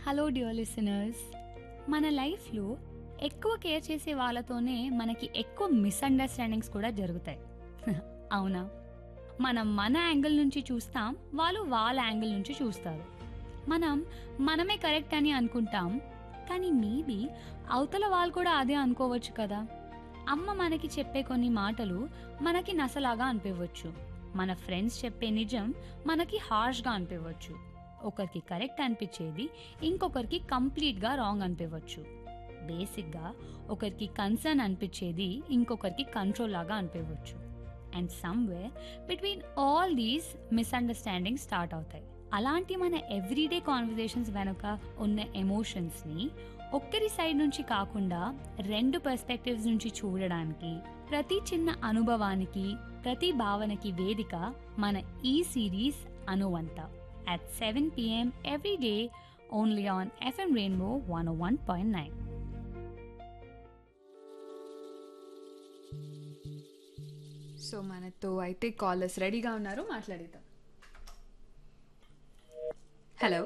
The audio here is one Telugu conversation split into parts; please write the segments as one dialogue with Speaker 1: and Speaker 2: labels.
Speaker 1: హలో డియర్ లిసనర్స్ మన లైఫ్లో ఎక్కువ కేర్ చేసే వాళ్ళతోనే మనకి ఎక్కువ మిస్అండర్స్టాండింగ్స్ కూడా జరుగుతాయి అవునా మనం మన యాంగిల్ నుంచి చూస్తాం వాళ్ళు వాళ్ళ యాంగిల్ నుంచి చూస్తారు మనం మనమే కరెక్ట్ అని అనుకుంటాం కానీ మేబీ అవతల వాళ్ళు కూడా అదే అనుకోవచ్చు కదా అమ్మ మనకి చెప్పే కొన్ని మాటలు మనకి నసలాగా అనిపించవచ్చు మన ఫ్రెండ్స్ చెప్పే నిజం మనకి హార్ష్గా అనిపించవచ్చు ఒకరికి కరెక్ట్ అనిపించేది ఇంకొకరికి కంప్లీట్గా రాంగ్ అనిపించవచ్చు బేసిక్గా ఒకరికి కన్సర్న్ అనిపించేది ఇంకొకరికి కంట్రోల్ లాగా అనిపించవచ్చు and somewhere between all these misunderstanding start అవుతాయి అలాంటి మన ఎవ్రీడే కాన్వర్జేషన్స్ వెనుక ఉన్న ఎమోషన్స్ని ఒక్కరి సైడ్ నుంచి కాకుండా రెండు పర్స్పెక్టివ్స్ నుంచి చూడడానికి ప్రతి చిన్న అనుభవానికి ప్రతి భావనకి వేదిక మన ఈ సిరీస్ అనువంత at 7 p.m. every day only on FM Rainbow 101.9.
Speaker 2: So మనతో అయితే కాలర్స్ రెడీగా ఉన్నారు మాట్లాడిద్దాం హలో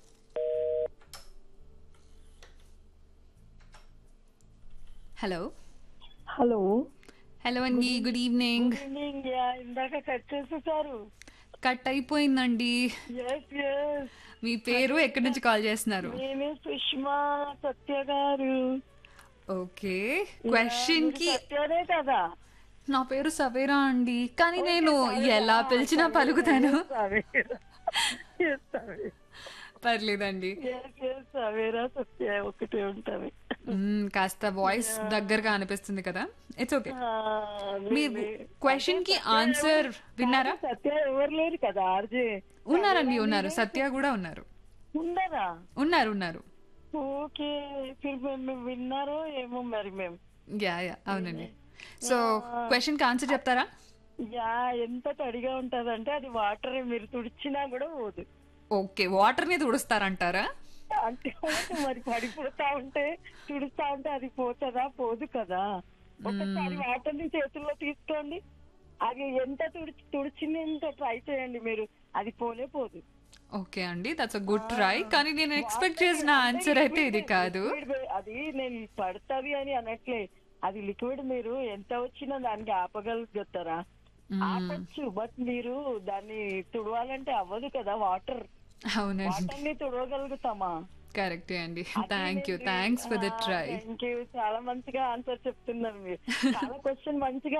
Speaker 2: హలో
Speaker 3: హలో
Speaker 2: హలో అండి గుడ్ ఈవినింగ్
Speaker 3: ఈవినింగ్ యా ఇందాక కట్ చేసేసారు
Speaker 2: కట్ అయిపోయిందండి
Speaker 3: ఎస్ ఎస్
Speaker 2: మీ పేరు ఎక్కడి నుంచి కాల్ చేస్తున్నారు
Speaker 3: నేనే సుష్మా సత్య గారు
Speaker 2: ఓకే క్వశ్చన్
Speaker 3: మీరు
Speaker 2: కి
Speaker 3: సత్యనే కదా
Speaker 2: నా పేరు సవేరా అండి కానీ నేను ఎలా పిలిచినా పలుకుతాను
Speaker 3: సవేరా Yes, సవేరా.
Speaker 2: పర్లేదండి
Speaker 3: Yes, yes, సవేరా సత్య ఒకటే ఉంటది
Speaker 2: మ్మ్, కాస్త వాయిస్ దగ్గరగా అనిపిస్తుంది కదా ఇట్స్ ఓకే
Speaker 3: ఆ,
Speaker 2: మీరు
Speaker 3: నేను-
Speaker 2: క్వశ్చన్ కి ఆన్సర్ విన్నారా
Speaker 3: సత్య ఎవరు లేరు కదా ఆర్జే
Speaker 2: ఉన్నారండి ఉన్నారు సత్య కూడా ఉన్నారు
Speaker 3: ఉన్నారా
Speaker 2: ఉన్నారు ఉన్నారు
Speaker 3: ఓకే ఫిర్ మేము విన్నారో ఏమో మరి మేము
Speaker 2: యా యా అవునండి సో క్వశ్చన్ కి ఆన్సర్ చెప్తారా
Speaker 3: యా ఎంత తడిగా ఉంటదంటే అది వాటర్ మీరు తుడిచినా కూడా పోదు
Speaker 2: ఓకే వాటర్ ని తుడుస్తారంటారా
Speaker 3: అంటే మరి పడిపోతా ఉంటే తుడుస్తా ఉంటే అది పోతుందా పోదు కదా ఒకసారి వాటర్ ని చేతుల్లో తీసుకోండి అది ఎంత తుడిచి తుడిచినంత ట్రై చేయండి మీరు అది పోనే పోదు
Speaker 2: ఓకే అండి దట్స్ అ గుడ్ ట్రై కానీ నేను ఎక్స్పెక్ట్ చేసిన ఆన్సర్ అయితే ఇది కాదు
Speaker 3: Liquid అది నేను పడుతుంది అని అనట్లే అది లిక్విడ్ మీరు ఎంత వచ్చినా దానికి ఆపగలుగుతారా ఆపచ్చు బట్ మీరు దాన్ని తుడవాలంటే అవ్వదు కదా వాటర్
Speaker 2: అవునండి
Speaker 3: వాటర్ ని తుడవగలుగుతామా
Speaker 2: కరెక్టే అండి thank you thanks for the try
Speaker 3: thank you చాలా మంచిగా ఆన్సర్ చెప్తున్నారు మీరు చాలా క్వశ్చన్ మంచిగా